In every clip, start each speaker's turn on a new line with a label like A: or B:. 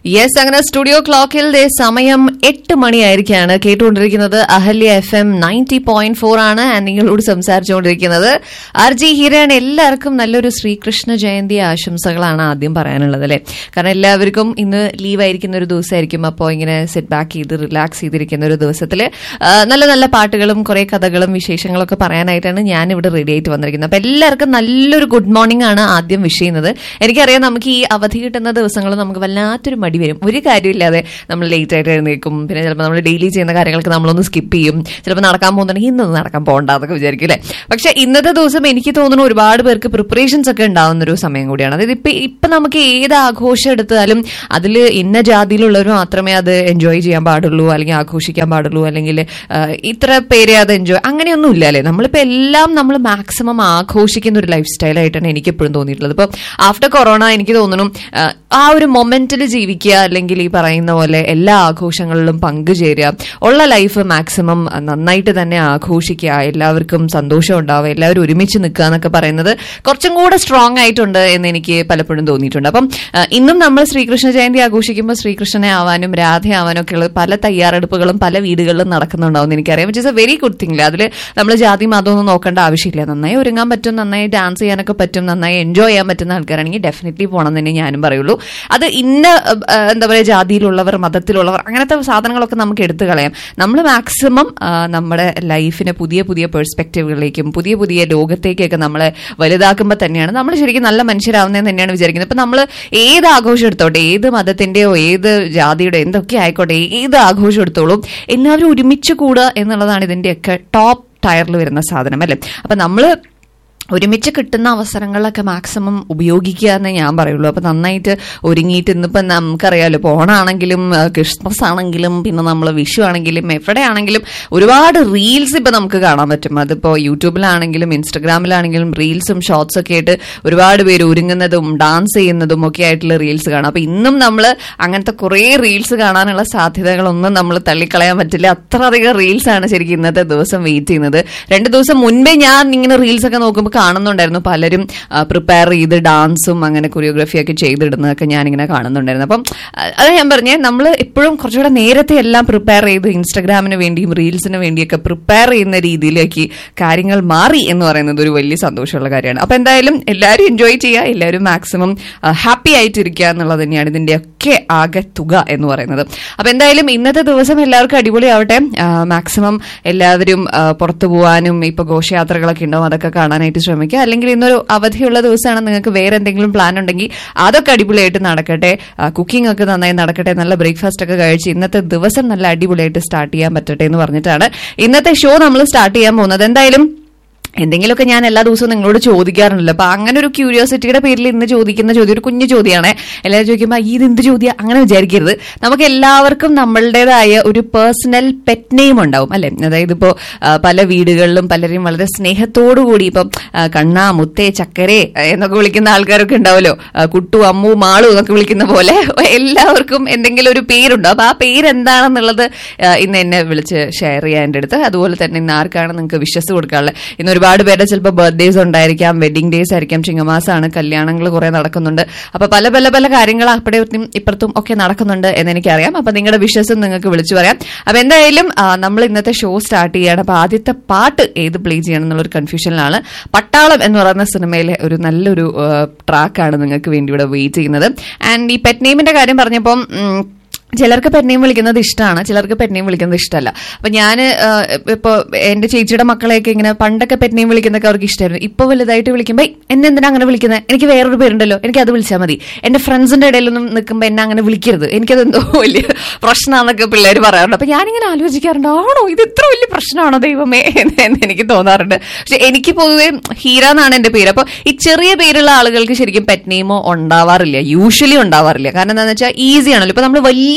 A: yes അങ്ങനെ studio ക്ലോക്കിൽ ദേ സമയം എട്ട് മണിയായിരിക്കാണ് കേട്ടുകൊണ്ടിരിക്കുന്നത് Ahalya F M ninety point four ആണ് and നിങ്ങളോട് സംസാരിച്ചുകൊണ്ടിരിക്കുന്നത് ആർ ജി ഹീരയാണ് എല്ലാവർക്കും നല്ലൊരു ശ്രീകൃഷ്ണ ജയന്തി ആശംസകളാണ് ആദ്യം പറയാനുള്ളത് അല്ലെ കാരണം എല്ലാവർക്കും ഇന്ന് ലീവ് ആയിരിക്കുന്ന ഒരു ദിവസമായിരിക്കും അപ്പോൾ ഇങ്ങനെ സെറ്റ് ബാക്ക് ചെയ്ത് റിലാക്സ് ചെയ്തിരിക്കുന്ന ഒരു ദിവസത്തിൽ നല്ല നല്ല പാട്ടുകളും കുറെ കഥകളും വിശേഷങ്ങളൊക്കെ പറയാനായിട്ടാണ് ഞാൻ ഇവിടെ റെഡി ആയിട്ട് വന്നിരിക്കുന്നത് അപ്പൊ എല്ലാവർക്കും നല്ലൊരു ഗുഡ് മോർണിംഗ് ആണ് ആദ്യം വിഷ് ചെയ്യുന്നത് എനിക്കറിയാം നമുക്ക് ഈ അവധി കിട്ടുന്ന ദിവസങ്ങൾ നമുക്ക് വല്ലാത്തൊരു മടി വരും ഒരു കാര്യമില്ലാതെ നമ്മൾ ലേറ്റ് ആയിട്ട് എഴുന്നേക്കും പിന്നെ ചിലപ്പോൾ നമ്മൾ ഡെയിലി ചെയ്യുന്ന കാര്യങ്ങൾക്ക് നമ്മളൊന്ന് സ്കിപ്പ് ചെയ്യും ചിലപ്പോൾ നടക്കാൻ പോകുന്നുണ്ടെങ്കിൽ ഇന്നത് നടക്കാൻ പോകണ്ട എന്നൊക്കെ വിചാരിക്കും അല്ലേ പക്ഷെ ഇന്നത്തെ ദിവസം എനിക്ക് തോന്നുന്നു ഒരുപാട് പേർക്ക് പ്രിപ്പറേഷൻസ് ഒക്കെ ഉണ്ടാവുന്ന ഒരു സമയം കൂടിയാണ് അതായത് ഇപ്പൊ ഇപ്പൊ നമുക്ക് ഏത് ആഘോഷം എടുത്താലും അതിൽ ഇന്ന ജാതിയിലുള്ളവർ മാത്രമേ അത് എൻജോയ് ചെയ്യാൻ പാടുള്ളൂ അല്ലെങ്കിൽ ആഘോഷിക്കാൻ പാടുള്ളൂ അല്ലെങ്കിൽ ആ, ഇത്ര പേരെ അത് എൻജോയ് അങ്ങനെയൊന്നും ഇല്ല അല്ലേ നമ്മളിപ്പോ എല്ലാം നമ്മൾ മാക്സിമം ആഘോഷിക്കുന്ന ഒരു ലൈഫ് സ്റ്റൈലായിട്ടാണ് എനിക്ക് എപ്പോഴും തോന്നിയിട്ടുള്ളത് ഇപ്പൊ ആഫ്റ്റർ കൊറോണ എനിക്ക് തോന്നുന്നു ആ, ആ ഒരു മൊമെന്റിൽ ജീവിക്കുക അല്ലെങ്കിൽ ഈ പറയുന്ന പോലെ എല്ലാ ആഘോഷങ്ങളിലും പങ്കുചേരുക ഉള്ള ലൈഫ് മാക്സിമം നന്നായിട്ട് തന്നെ ആഘോഷിക്കുക എല്ലാവർക്കും സന്തോഷം ഉണ്ടാവുക എല്ലാവരും ഒരുമിച്ച് നിൽക്കുക എന്നൊക്കെ പറയുന്നത് കുറച്ചും കൂടെ സ്ട്രോങ് ആയിട്ടുണ്ട് എന്ന് എനിക്ക് പലപ്പോഴും തോന്നിയിട്ടുണ്ട് അപ്പം ആ, ഇന്നും നമ്മൾ ശ്രീകൃഷ്ണ ജയന്തി ആഘോഷിക്കുമ്പോൾ ശ്രീകൃഷ്ണനെ ആവാനും രാധയാവാനും ഒക്കെ ഉള്ള പല തയ്യാറെടുപ്പുകളും പല വീടുകളിലും നടക്കുന്നുണ്ടാവും എനിക്കറിയാം which is a very good thing അതിൽ നമ്മൾ ജാതി മതമൊന്നും നോക്കേണ്ട ആവശ്യമില്ല നന്നായി ഒരുങ്ങാൻ പറ്റും നന്നായി ഡാൻസ് ചെയ്യാനൊക്കെ പറ്റും നന്നായി എൻജോയ് ചെയ്യാൻ പറ്റുന്ന ആൾക്കാരാണെങ്കിൽ ഡെഫിനറ്റ്ലി പോകണം തന്നെ ഞാനും പറയുള്ളൂ അത് ഇന്ന അഹ്, അഹ്, എന്താ പറയുക ജാതിയിലുള്ളവർ മതത്തിലുള്ളവർ അങ്ങനത്തെ സാധനങ്ങളൊക്കെ നമുക്ക് എടുത്തു കളയാം നമ്മൾ മാക്സിമം നമ്മുടെ ലൈഫിനെ പുതിയ പുതിയ പെർസ്പെക്റ്റീവുകളിലേക്കും പുതിയ പുതിയ ലോകത്തേക്കൊക്കെ നമ്മളെ വലുതാക്കുമ്പോൾ തന്നെയാണ് നമ്മൾ ശരിക്കും നല്ല മനുഷ്യരാവുന്നതെന്ന് തന്നെയാണ് വിചാരിക്കുന്നത് ഇപ്പൊ നമ്മൾ ഏത് ആഘോഷം എടുത്തോട്ടെ ഏത് മതത്തിന്റെയോ ഏത് ജാതിയുടെ എന്തൊക്കെ ആയിക്കോട്ടെ ഏത് ആഘോഷം എടുത്തോളും എല്ലാവരും ഒരുമിച്ച് കൂടുക എന്നുള്ളതാണ് ഇതിന്റെയൊക്കെ ടോപ്പ് ടയറിൽ വരുന്ന സാധനം അല്ലേ അപ്പൊ നമ്മള് ഒരുമിച്ച് കിട്ടുന്ന അവസരങ്ങളിലൊക്കെ മാക്സിമം ഉപയോഗിക്കുക എന്നേ ഞാൻ പറയുള്ളൂ അപ്പൊ നന്നായിട്ട് ഒരുങ്ങിയിട്ട് ഇന്നിപ്പോ നമുക്കറിയാലോ ഇപ്പൊ ഓണാണെങ്കിലും ആ, ക്രിസ്മസ് ആണെങ്കിലും പിന്നെ നമ്മൾ വിഷു ആണെങ്കിലും എവിടെയാണെങ്കിലും ഒരുപാട് റീൽസ് ഇപ്പൊ നമുക്ക് കാണാൻ പറ്റും അതിപ്പോ യൂട്യൂബിലാണെങ്കിലും ഇൻസ്റ്റഗ്രാമിലാണെങ്കിലും റീൽസും ഷോർട്സ് ഒക്കെ ആയിട്ട് ഒരുപാട് പേര് ഒരുങ്ങുന്നതും ഡാൻസ് ചെയ്യുന്നതും ഒക്കെ ആയിട്ടുള്ള റീൽസ് കാണാം അപ്പൊ ഇന്നും നമ്മൾ അങ്ങനത്തെ കുറെ റീൽസ് കാണാനുള്ള സാധ്യതകളൊന്നും നമ്മൾ തള്ളിക്കളയാൻ പറ്റില്ല അത്രയധികം റീൽസ് ആണ് ശരിക്കും ഇന്നത്തെ ദിവസം വെയിറ്റ് ചെയ്യുന്നത് രണ്ട് ദിവസം മുൻപേ ഞാൻ ഇങ്ങനെ റീൽസ് ഒക്കെ നോക്കുമ്പോൾ കാണുന്നുണ്ടായിരുന്നു പലരും പ്രിപ്പയർ ചെയ്ത് ഡാൻസും അങ്ങനെ കൊറിയോഗ്രഫി ഒക്കെ ചെയ്തിടുന്നതൊക്കെ ഞാനിങ്ങനെ കാണുന്നുണ്ടായിരുന്നു അപ്പം ആ, അത് ഞാൻ പറഞ്ഞേ നമ്മൾ എപ്പോഴും കുറച്ചുകൂടെ നേരത്തെ എല്ലാം പ്രിപ്പയർ ചെയ്ത് ഇൻസ്റ്റഗ്രാമിന് വേണ്ടിയും റീൽസിന് വേണ്ടിയൊക്കെ പ്രിപ്പയർ ചെയ്യുന്ന രീതിയിലേക്ക് കാര്യങ്ങൾ മാറി എന്ന് പറയുന്നത് ഒരു വലിയ സന്തോഷമുള്ള കാര്യമാണ് അപ്പൊ എന്തായാലും എല്ലാവരും എൻജോയ് ചെയ്യുക എല്ലാവരും മാക്സിമം ഹാപ്പി ആയിട്ടിരിക്കുക എന്നുള്ളത് തന്നെയാണ് ഇതിന്റെ ഒക്കെ ആകെ തുക എന്ന് പറയുന്നത് അപ്പൊ എന്തായാലും ഇന്നത്തെ ദിവസം എല്ലാവർക്കും അടിപൊളിയാവട്ടെ മാക്സിമം എല്ലാവരും ആ, പുറത്തു പോകാനും ഇപ്പൊ ഘോഷയാത്രകളൊക്കെ ഉണ്ടാവും അതൊക്കെ കാണാനായിട്ട് ശ്രമിക്കുക അല്ലെങ്കിൽ ഇന്നൊരു അവധിയുള്ള ദിവസമാണ് നിങ്ങൾക്ക് വേറെ എന്തെങ്കിലും പ്ലാൻ ഉണ്ടെങ്കിൽ അതൊക്കെ അടിപൊളിയായിട്ട് നടക്കട്ടെ കുക്കിംഗ് ഒക്കെ നന്നായി നടക്കട്ടെ നല്ല ബ്രേക്ക്ഫാസ്റ്റ് ഒക്കെ കഴിച്ച് ഇന്നത്തെ ദിവസം നല്ല അടിപൊളിയായിട്ട് സ്റ്റാർട്ട് ചെയ്യാൻ പറ്റട്ടെ എന്ന് പറഞ്ഞിട്ടാണ് ഇന്നത്തെ ഷോ നമ്മൾ സ്റ്റാർട്ട് ചെയ്യാൻ പോകുന്നത് എന്തായാലും എന്തെങ്കിലുമൊക്കെ ഞാൻ എല്ലാ ദിവസവും നിങ്ങളോട് ചോദിക്കാറുണ്ടല്ലോ അപ്പൊ അങ്ങനെ ഒരു ക്യൂരിയോസിറ്റിയുടെ പേരിൽ ഇന്ന് ചോദിക്കുന്ന ചോദ്യം ഒരു കുഞ്ഞു ചോദ്യമാണ് എല്ലാവരും ചോദിക്കുമ്പോൾ ഈ ഇത് എന്ത് ചോദ്യം അങ്ങനെ വിചാരിക്കരുത് നമുക്ക് എല്ലാവർക്കും നമ്മളുടേതായ ഒരു പേഴ്സണൽ പെറ്റ് നെയിം ഉണ്ടാവും അല്ലെ അതായത് ഇപ്പോ ആ, പല വീടുകളിലും പലരും വളരെ സ്നേഹത്തോടു കൂടി ഇപ്പം ആ, കണ്ണ മുത്തേ ചക്കരെ എന്നൊക്കെ വിളിക്കുന്ന ആൾക്കാരൊക്കെ ഉണ്ടാവല്ലോ ആ, കുട്ടു അമ്മു മാളു എന്നൊക്കെ വിളിക്കുന്ന പോലെ എല്ലാവർക്കും എന്തെങ്കിലും ഒരു പേരുണ്ട് അപ്പൊ ആ പേര് എന്താണെന്നുള്ളത് ആ, ഇന്ന് എന്നെ വിളിച്ച് ഷെയർ ചെയ്യാൻ എൻ്റെ അടുത്ത് അതുപോലെ തന്നെ ഇന്ന് ആർക്കാണ് നിങ്ങൾക്ക് വിശ്വസ് കൊടുക്കാനുള്ളത് ഇന്ന് ഒരുപാട് പേരുടെ ചിലപ്പോൾ ബർത്ത്ഡേസ് ഉണ്ടായിരിക്കാം വെഡിങ് ഡേയ്സ് ആയിരിക്കാം ചിങ്ങമാസമാണ് കല്യാണങ്ങൾ കുറെ നടക്കുന്നുണ്ട് അപ്പൊ പല പല പല കാര്യങ്ങൾ അപ്പുറത്തും ഇപ്പുറത്തും ഒക്കെ നടക്കുന്നുണ്ട് എന്ന് എനിക്കറിയാം അപ്പൊ നിങ്ങളുടെ വിശ്വസം നിങ്ങൾക്ക് വിളിച്ചു പറയാം അപ്പൊ എന്തായാലും ആ, നമ്മൾ ഇന്നത്തെ ഷോ സ്റ്റാർട്ട് ചെയ്യാണ് അപ്പൊ ആദ്യത്തെ പാട്ട് ഏത് പ്ലേ ചെയ്യണം എന്നുള്ളൊരു കൺഫ്യൂഷനിലാണ് പട്ടാളം എന്ന് പറയുന്ന സിനിമയിലെ ഒരു നല്ലൊരു ട്രാക്കാണ് നിങ്ങൾക്ക് വേണ്ടി ഇവിടെ വെയിറ്റ് ചെയ്യുന്നത് ആൻഡ് ഈ പെറ്റ് നെയിമിന്റെ കാര്യം പറഞ്ഞപ്പം ഉം, ചിലർക്ക് പെണ്ണിയും വിളിക്കുന്നത് ഇഷ്ടമാണ് ചിലർക്ക് പെണ്ണിയും വിളിക്കുന്നത് ഇഷ്ടമല്ല അപ്പൊ ഞാൻ ഇപ്പൊ എന്റെ ചേച്ചിയുടെ മക്കളെയൊക്കെ ഇങ്ങനെ പണ്ടൊക്കെ പെണ്ണിയും വിളിക്കുന്നൊക്കെ അവർക്ക് ഇഷ്ടമായിരുന്നു ഇപ്പൊ വലുതായിട്ട് വിളിക്കുമ്പോൾ എന്നെ എന്തിനാ അങ്ങനെ വിളിക്കുന്നത് എനിക്ക് വേറൊരു പേരുണ്ടല്ലോ എനിക്ക് അത് വിളിച്ചാൽ മതി എന്റെ ഫ്രണ്ട്സിന്റെ ഇടയിലൊന്നും നിൽക്കുമ്പോൾ എന്നെ അങ്ങനെ വിളിക്കരുത് എനിക്കത് എന്തോ വലിയ പ്രശ്നമാണെന്നൊക്കെ പിള്ളേർ പറയാറുണ്ട് അപ്പൊ ഞാനിങ്ങനെ ആലോചിക്കാറുണ്ട് ആണോ ഇത് ഇത്ര വലിയ പ്രശ്നമാണോ ദൈവമേ എന്ന് എന്ന് എനിക്ക് തോന്നാറുണ്ട് പക്ഷെ എനിക്ക് പൊതുവെ ഹീര എന്നാണ് എന്റെ പേര് അപ്പൊ ഈ ചെറിയ പേരുള്ള ആളുകൾക്ക് ശരിക്കും പെറ്റ് നെയിമോ ഉണ്ടാവാറില്ല യൂഷ്വലി ഉണ്ടാവാറില്ല കാരണം എന്താണെന്ന് വെച്ചാൽ ഈസി ആണല്ലോ ഇപ്പൊ നമ്മൾ വലിയ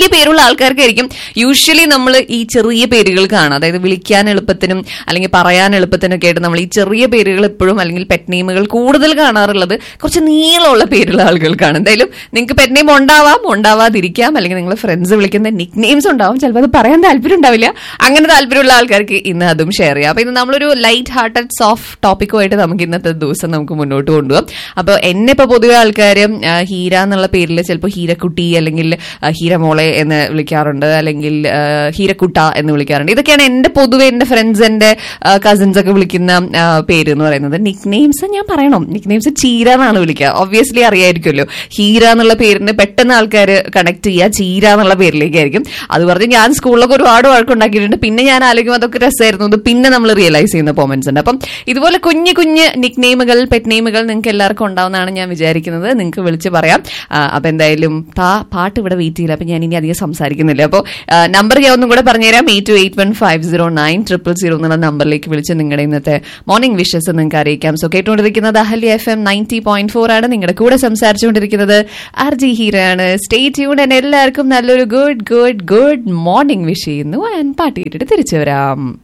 A: വലിയ പേരുള്ള ആൾക്കാർക്കായിരിക്കും യൂഷ്വലി നമ്മൾ ഈ ചെറിയ പേരുകൾ കാണാം അതായത് വിളിക്കാൻ എളുപ്പത്തിനും അല്ലെങ്കിൽ പറയാൻ എളുപ്പത്തിനും ഒക്കെ ആയിട്ട് നമ്മൾ ഈ ചെറിയ പേരുകൾ എപ്പോഴും അല്ലെങ്കിൽ പെറ്റ് നെയിമുകൾ കൂടുതൽ കാണാറുള്ളത് കുറച്ച് നീളമുള്ള പേരുള്ള ആളുകൾക്കാണ് എന്തായാലും നിങ്ങൾക്ക് പെറ്റ് നെയിം ഉണ്ടാവാം ഉണ്ടാവാതിരിക്കാം അല്ലെങ്കിൽ നിങ്ങൾ ഫ്രണ്ട്സ് വിളിക്കുന്ന നിക് നെയിംസ് ഉണ്ടാവും ചിലപ്പോൾ അത് പറയാൻ താല്പര്യം ഉണ്ടാവില്ല അങ്ങനെ താല്പര്യമുള്ള ആൾക്കാർക്ക് ഇന്ന് അതും ഷെയർ ചെയ്യാം അപ്പൊ ഇന്ന് നമ്മളൊരു ലൈറ്റ് ഹാർട്ടഡ് സോഫ്റ്റ് ടോപ്പിക്കുമായിട്ട് നമുക്ക് ഇന്നത്തെ ദിവസം നമുക്ക് മുന്നോട്ട് കൊണ്ടുപോകാം അപ്പോൾ എന്നെ ഇപ്പോൾ പൊതുവെ ആൾക്കാർ ഹീര എന്നുള്ള പേരിൽ ചിലപ്പോൾ ഹീരക്കുട്ടി അല്ലെങ്കിൽ ആ, ഹീരമോളെ എന്ന് വിളിക്കാറുണ്ട് അല്ലെങ്കിൽ ആ, ഹീരക്കുട്ട എന്ന് വിളിക്കാറുണ്ട് ഇതൊക്കെയാണ് എന്റെ പൊതുവെ എന്റെ ഫ്രണ്ട്സ് എന്റെ കസിൻസ് ഒക്കെ വിളിക്കുന്ന ആ, പേര് എന്ന് പറയുന്നത് നിക് നെയിംസ് ഞാൻ പറയണം നിക് നെയിംസ് ചീര എന്നാണ് വിളിക്കുക ഒബ്വിയസ്ലി അറിയായിരിക്കുമല്ലോ ഹീര എന്നുള്ള പേരിന് പെട്ടെന്ന് ആൾക്കാർ കണക്ട് ചെയ്യുക ചീര എന്നുള്ള പേരിലേക്കായിരിക്കും അത് പറഞ്ഞ് ഞാൻ സ്കൂളിലൊക്കെ ഒരുപാട് വഴക്കുണ്ടാക്കിയിട്ടുണ്ട് പിന്നെ ഞാൻ ആലോചിക്കും അതൊക്കെ രസമായിരുന്നു അത് പിന്നെ നമ്മൾ റിയലൈസ് ചെയ്യുന്ന മൊമെന്റ്സ് ഉണ്ട് അപ്പം ഇതുപോലെ കുഞ്ഞു കുഞ്ഞ് നിക് നെയിമുകൾ പെറ്റ് നെയിമുകൾ നിങ്ങൾക്ക് എല്ലാവർക്കും ഉണ്ടാവുന്നതാണ് ഞാൻ വിചാരിക്കുന്നത് നിങ്ങൾക്ക് വിളിച്ച് പറയാം ആ, അപ്പൊ എന്തായാലും താ പാട്ട് ഇവിടെ വെയിറ്റ് ചെയ്യില്ല അപ്പൊ ഞാൻ ഇനി അധികം സംസാരിക്കുന്നില്ല അപ്പോൾ നമ്പർ ഞാൻ ഒന്നും കൂടെ പറഞ്ഞുതരാം eight two eight one five zero nine triple zero എന്നുള്ള നമ്പറിലേക്ക് വിളിച്ച് നിങ്ങളുടെ ഇന്നത്തെ മോർണിംഗ് വിഷസ് നിങ്ങൾക്ക് അറിയിക്കാം സോ കേട്ടുകൊണ്ടിരിക്കുന്നത് Ahalya F M ninety point four ആണ് നിങ്ങളുടെ കൂടെ സംസാരിച്ചുകൊണ്ടിരിക്കുന്നത് ആർ ജി ഹീറയാണ് സ്റ്റേ ട്യൂൺ എല്ലാവർക്കും നല്ലൊരു good good good morning wish ചെയ്യുന്നു ആൻഡ് പാട്ട് കേട്ടിട്ട് തിരിച്ചു വരാം